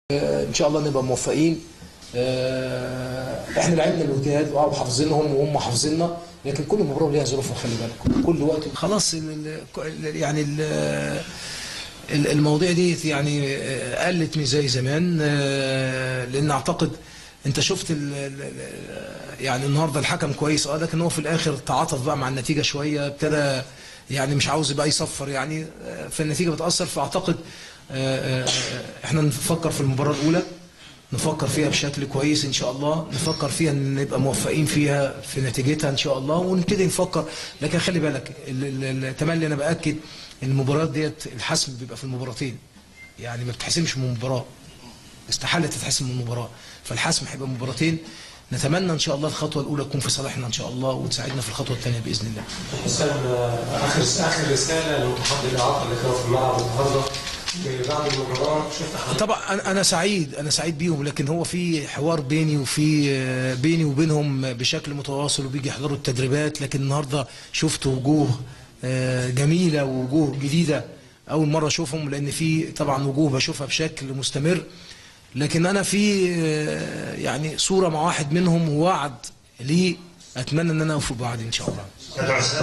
ان شاء الله نبقى موفقين آه، احنا لعبنا الوداد واه حافظينهم وهم حافظيننا لكن كل مباراه ليها ظروفها خلي بالك كل وقت خلاص ال- ال- يعني ال- ال- المواضيع دي يعني آه، قلت مش زي زمان آه، لان اعتقد انت شفت ال ال يعني النهارده الحكم كويس اه لكن هو في الاخر تعاطف بقى مع النتيجه شويه ابتدى يعني مش عاوز بقى يصفر يعني آه، فالنتيجه بتاثر فاعتقد آه، آه، احنا نفكر في المباراه الاولى نفكر فيها بشكل كويس ان شاء الله نفكر فيها ان نبقى موفقين فيها في نتيجتها ان شاء الله ونبتدي نفكر لكن خلي بالك ال- ال- التملي انا باكد ان المباريات ديت الحسم بيبقى في المباراتين يعني ما بتحسمش من مباراه استحاله تتحسم من مباراه فالحسم هيبقى مباراتين نتمنى ان شاء الله الخطوه الاولى تكون في صالحنا ان شاء الله وتساعدنا في الخطوه الثانيه باذن الله حسام آه، اخر اخر رساله لمتحدي الاعاقه اللي كانوا في الملعب النهارده بعد المباراه شفت حضرتك طبعا انا أنا سعيد انا سعيد بيهم لكن هو في حوار بيني وفي آه، بيني وبينهم بشكل متواصل وبيجي يحضروا التدريبات لكن النهارده شفت وجوه آه، جميله ووجوه جديده اول مره اشوفهم لان في طبعا وجوه بشوفها بشكل مستمر لكن انا في آه، يعني صوره مع واحد منهم ووعد لي اتمنى ان انا اوفي بوعدي ان شاء الله كابتن حسام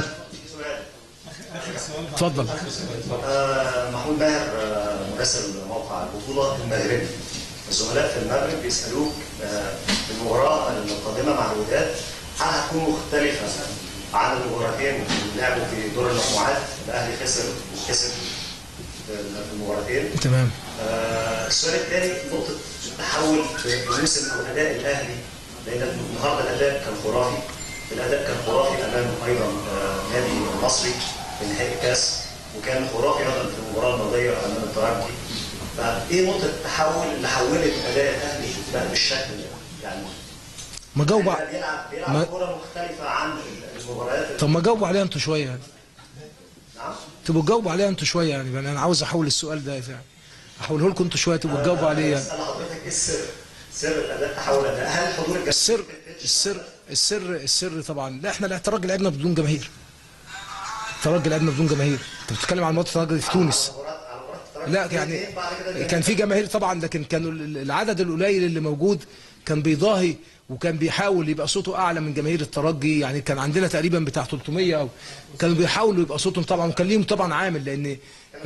اتفضل آه، محمود ماهر آه، مراسل موقع البطولة المغربي الزملاء في المغرب بيسألوك آه، المباراة القادمة مع الوداد هل هتكون مختلفة عن المباراتين اللي لعبوا في دور المجموعات الأهلي خسر وكسب في المباراتين تمام آه، السؤال الثاني نقطة التحول في موسم أو أداء الأهلي لأن النهارده الأداء كان خرافي الأداء كان خرافي أمام أيضا آه، نادي المصري في نهائي الكاس وكان خرافي أيضا في المباراة الماضية أمام الترجي فإيه نقطة التحول اللي حولت أداء الأهلي بقى بالشكل ده؟ يعني ما جاوب يعني بيلعب ما- بيلعب كورة مختلفة عن المباريات طب ما جاوبوا عليها انتوا شويه يعني نعم تبقوا تجاوبوا عليها انتوا شويه يعني انا عاوز احول السؤال ده يعني احوله لكم انتوا شويه تبقوا تجاوبوا عليه يعني. أسأل حضرتك إيه السر؟ سر الأداء تحول الأداء هل حضور الجماهير السر ما كانش- السر السر السر طبعا لا احنا الترجي لعبنا بدون جماهير الترجي لعبنا بدون جماهير انت بتتكلم عن ماتش الترجي في تونس مباراة- على مباراة الترجي لا الاثنين يعني بعد كده كان في جماهير طبعا لكن كانوا ال- العدد القليل اللي موجود كان بيضاهي وكان بيحاول يبقى صوته اعلى من جماهير الترجي يعني كان عندنا تقريبا بتاع 300 او كانوا بيحاولوا يبقى صوتهم طبعا وكان ليهم طبعا عامل لان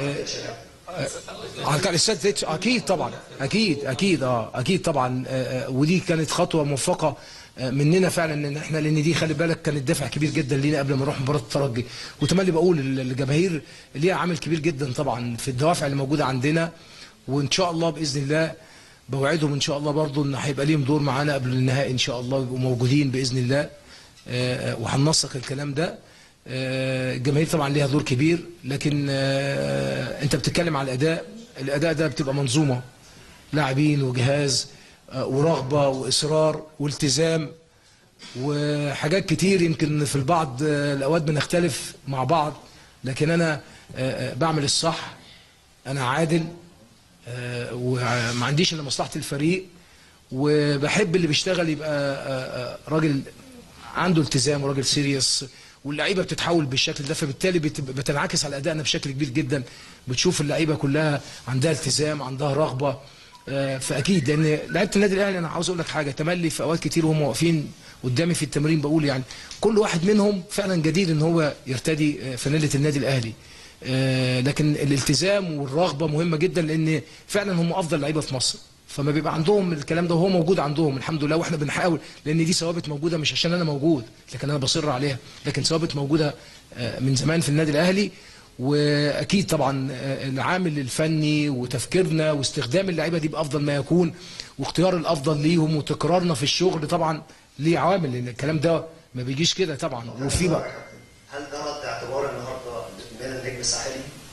على كان الاستاد تيتش اكيد طبعا اكيد اكيد اه اكيد طبعا آه، آه، ودي كانت خطوه موفقه آه، مننا فعلا ان احنا لان دي خلي بالك كانت دافع كبير جدا لينا قبل ما نروح مباراه الترجي وتملي بقول ال- الجماهير ليها عامل كبير جدا طبعا في الدوافع اللي موجوده عندنا وان شاء الله باذن الله بوعدهم ان شاء الله برضو ان هيبقى ليهم دور معانا قبل النهائي ان شاء الله يبقوا موجودين باذن الله آه، آه، وهننسق الكلام ده آه، الجماهير طبعا ليها دور كبير لكن آه، انت بتتكلم على الاداء الاداء ده بتبقى منظومه لاعبين وجهاز آه، ورغبه واصرار والتزام وحاجات كتير يمكن في البعض آه، الاوقات بنختلف مع بعض لكن انا آه، آه، بعمل الصح انا عادل آه، وما عنديش الا مصلحه الفريق وبحب اللي بيشتغل يبقى آه، آه، راجل عنده التزام وراجل سيريس واللعيبه بتتحول بالشكل ده فبالتالي بت- بتنعكس على ادائنا بشكل كبير جدا بتشوف اللعيبه كلها عندها التزام عندها رغبه آه، فاكيد لان لعيبه النادي الاهلي انا عاوز اقول لك حاجه تملي في اوقات كتير وهم واقفين قدامي في التمرين بقول يعني كل واحد منهم فعلا جدير ان هو يرتدي آه، فانيله النادي الاهلي آه، لكن الالتزام والرغبه مهمه جدا لان فعلا هم افضل لعيبه في مصر فما بيبقى عندهم الكلام ده وهو موجود عندهم الحمد لله واحنا بنحاول لان دي ثوابت موجوده مش عشان انا موجود لكن انا بصر عليها لكن ثوابت موجوده آه، من زمان في النادي الاهلي واكيد طبعا آه، العامل الفني وتفكيرنا واستخدام اللعيبه دي بافضل ما يكون واختيار الافضل ليهم وتكرارنا في الشغل طبعا ليه عوامل لان الكلام ده ما بيجيش كده طبعا وفي بقى هل ده رد اعتبار النهارده من النجم الساحلي؟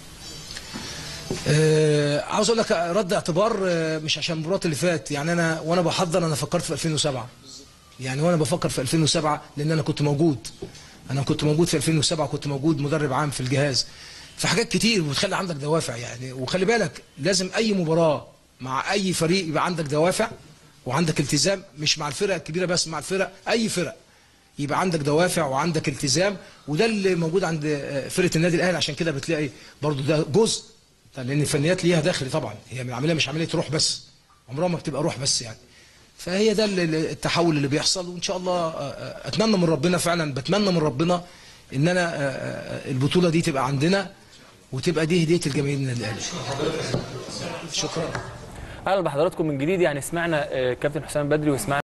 آه، عاوز اقول لك رد اعتبار آه، مش عشان المباراه اللي فات يعني انا وانا بحضر انا فكرت في 2007 يعني وانا بفكر في 2007 لان انا كنت موجود انا كنت موجود في 2007 كنت موجود مدرب عام في الجهاز في حاجات كتير وتخلي عندك دوافع يعني وخلي بالك لازم اي مباراه مع اي فريق يبقى عندك دوافع وعندك التزام مش مع الفرق الكبيره بس مع الفرق اي فرق يبقى عندك دوافع وعندك التزام وده اللي موجود عند آه، فرقه النادي الاهلي عشان كده بتلاقي برضو ده جزء لان الفنيات ليها داخل طبعا هي من عمليه مش عمليه روح بس عمرها ما بتبقى روح بس يعني فهي ده ال- ال- التحول اللي بيحصل وان شاء الله آه، آه، اتمنى من ربنا فعلا بتمنى من ربنا ان انا آه، آه، البطوله دي تبقى عندنا وتبقى دي هديه الجماهير النادي الاهلي شكرا اهلا بحضراتكم من جديد يعني سمعنا آه، كابتن حسام بدري وسمعنا